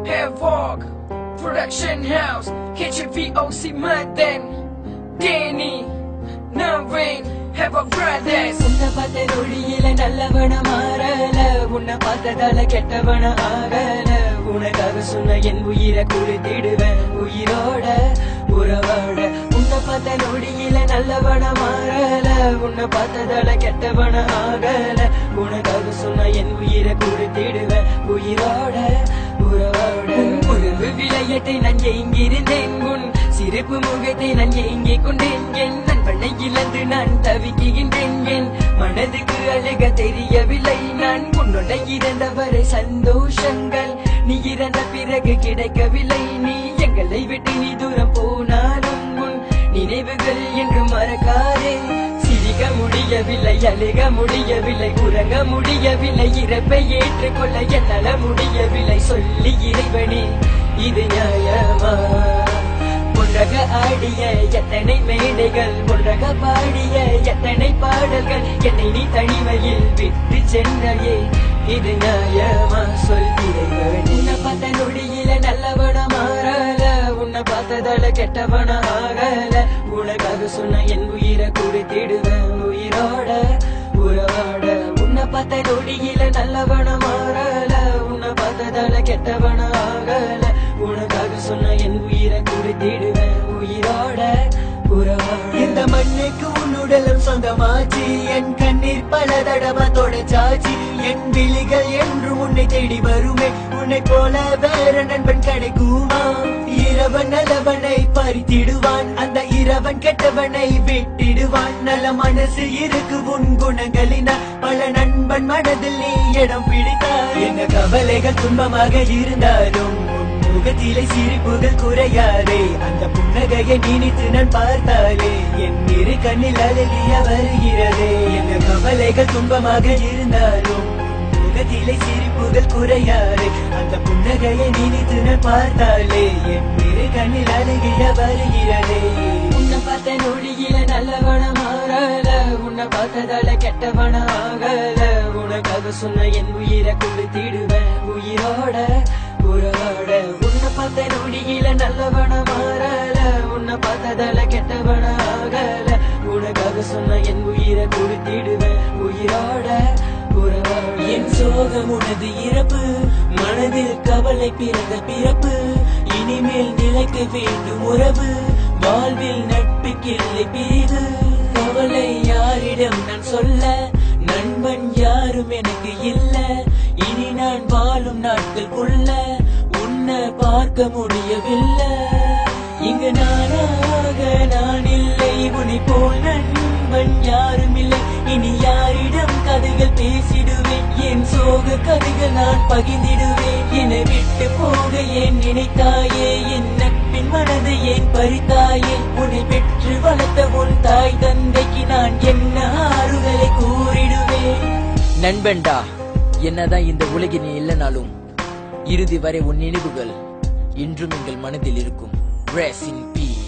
Havoc Production House HVOC Madan Danny Naveen Havoc Brothers உன்னை பார்த்த நொடியில நல்லவன மாறல உன்னை பார்த்ததால கெட்டவன ஆகல உனக்காக சொன்ன என் உயிரை கொடுத்திடுவேன் உயிரோட உறவோட உன்னை பார்த்த நொடியில நல்லவன மாறல உன்னை பார்த்ததால கெட்டவன ஆகல உனக்காக சொன்ன என் உயிரை கொடுத்திடுவேன் உயிரோட உறவோட உறவு விளையத்தை நான் எங்கிருந்தேன் உன் சிரிப்பு முகத்தை நான் எங்கே கொண்டேன் என் நண்பனை இழந்து நான் தவிக்கின்றேன் என் மனதுக்கு அழுக தெரியவில்லை நான் உன்னுடன் இருந்தவரை சந்தோஷங்கள் நீ இறந்த பிறகு கிடைக்கவில்லை நீ எங்களை விட்டு நீ தூரம் போனாலும் உன் நினைவுகள் என்று மறக்காதே சிரிக்க முடியவில்லை அழுக முடியவில்லை உறங்க முடியவில்லை இறப்பை ஏற்றுக்கொள்ள என்னால முடியவில்லை சொல்லி இறைவனே இது நியாயமா ஒன்றக ஆடிய எத்தனை மேடைகள் ஒன்றக பாடிய எத்தனை பாடல்கள் என்னை நீ தனிமையில் விட்டு சென்றையே இது நியாயமா சொல்கிறேன் உன்னை பார்த்த நொடியில நல்லவன மாறல உன்னை பார்த்ததால கெட்டவன ஆகல உனக்காக சொன்ன என் உயிரை கொடுத்திடுவேன் உயிரோட உறவாட உன்னை பார்த்த நொடியில நல்லவன மாறல உன்னை பார்த்ததால கெட்டவன ஆகல உனக்காக சொன்ன என் உயிரை கொடுத்திடுவேன் உயிரோட உறவாட இந்த மண்ணுக்கு உன்னுடலும் சொந்தமாச்சு என் கண்ணீர் பல தடவை தொடச்சாச்சு என் விழிகள் என்றும் உன்னை தேடி வருமே உன்னை போல வேற நண்பன் கிடைக்குமா இரவன் நல்லவனை பறித்திடுவான் அந்த இரவன் கெட்டவனை விட்டிடுவான் நல்ல மனசு இருக்கு உன் குணங்களினால் பல நண்பன் மனதில் நீ இடம் பிடித்தாய் என்ன கவலைகள் துன்பமாக இருந்தாலும் உன் முகத்திலே சிரிப்புகள் குறையாதே அந்த புன்னகையை நினைத்து நான் பார்த்தாலே என் இரு கண்ணில் அழகிய வருகிறதே என்ன கவலைகள் துன்பமாக இருந்தாலும் உன் முகத்திலே சிரிப்புகள் குறையாதே அந்த புன்னகையை நினைத்து நான் பார்த்தாலே என் இரு கண்ணில் அழகிய வருகிறதே உன்னை பார்த்த நொடியில நல்லவன மாறல உன்னை பார்த்ததால கெட்டவன ஆகல உனக்காக சொன்ன என் உயிரை கொடுத்திடுவேன் உயிரோட உறவோட உன்னை பார்த்த நொடியில நல்லவன மாறல உன்னை பார்த்ததால கெட்டவன ஆகல உனக்காக சொன்ன என் உயிரை கொடுத்திடுவேன் உயிரோட உறவோட என் சோகம் உனது இறப்பு மனதில் கவலை பிறந்த பிறப்பு இனிமேல் நிலைக்க வேண்டும் உறவு வாழ்வில் நட்புக்கில்லை பிரிவு கவலை யாரிடம் நான் சொல்ல நண்பன் யாரும் எனக்கு இல்ல இனி நான் வாழும் நாட்களுக்குள்ள உன்னை பார்க்க முடியவில்லை இங்கு நானாக நான் இல்லை உன்னை போல் நண்பன் யாரும் இல்லை இனி யாரிடம் கதைகள் பேசிடுவேன் என் சோக கதைகள் நான் பகிர்ந்திடுவேன் என்னை விட்டு போக ஏன் நினைத்தாயே என் நட்பின் மனதை ஏன் பறித்தாயே உன்னை பெற்று வளர்த்த உன் தாய் தந்தைக்கு நான் என்ன ஆறுதலை கூறிடுவேன் நண்பன்டா என்னதான் இந்த உலகில் நீ இல்லைனாலும் இறுதி வரை உன் நினைவுகள் இன்றும் எங்கள் மனதில் இருக்கும் Rest in peace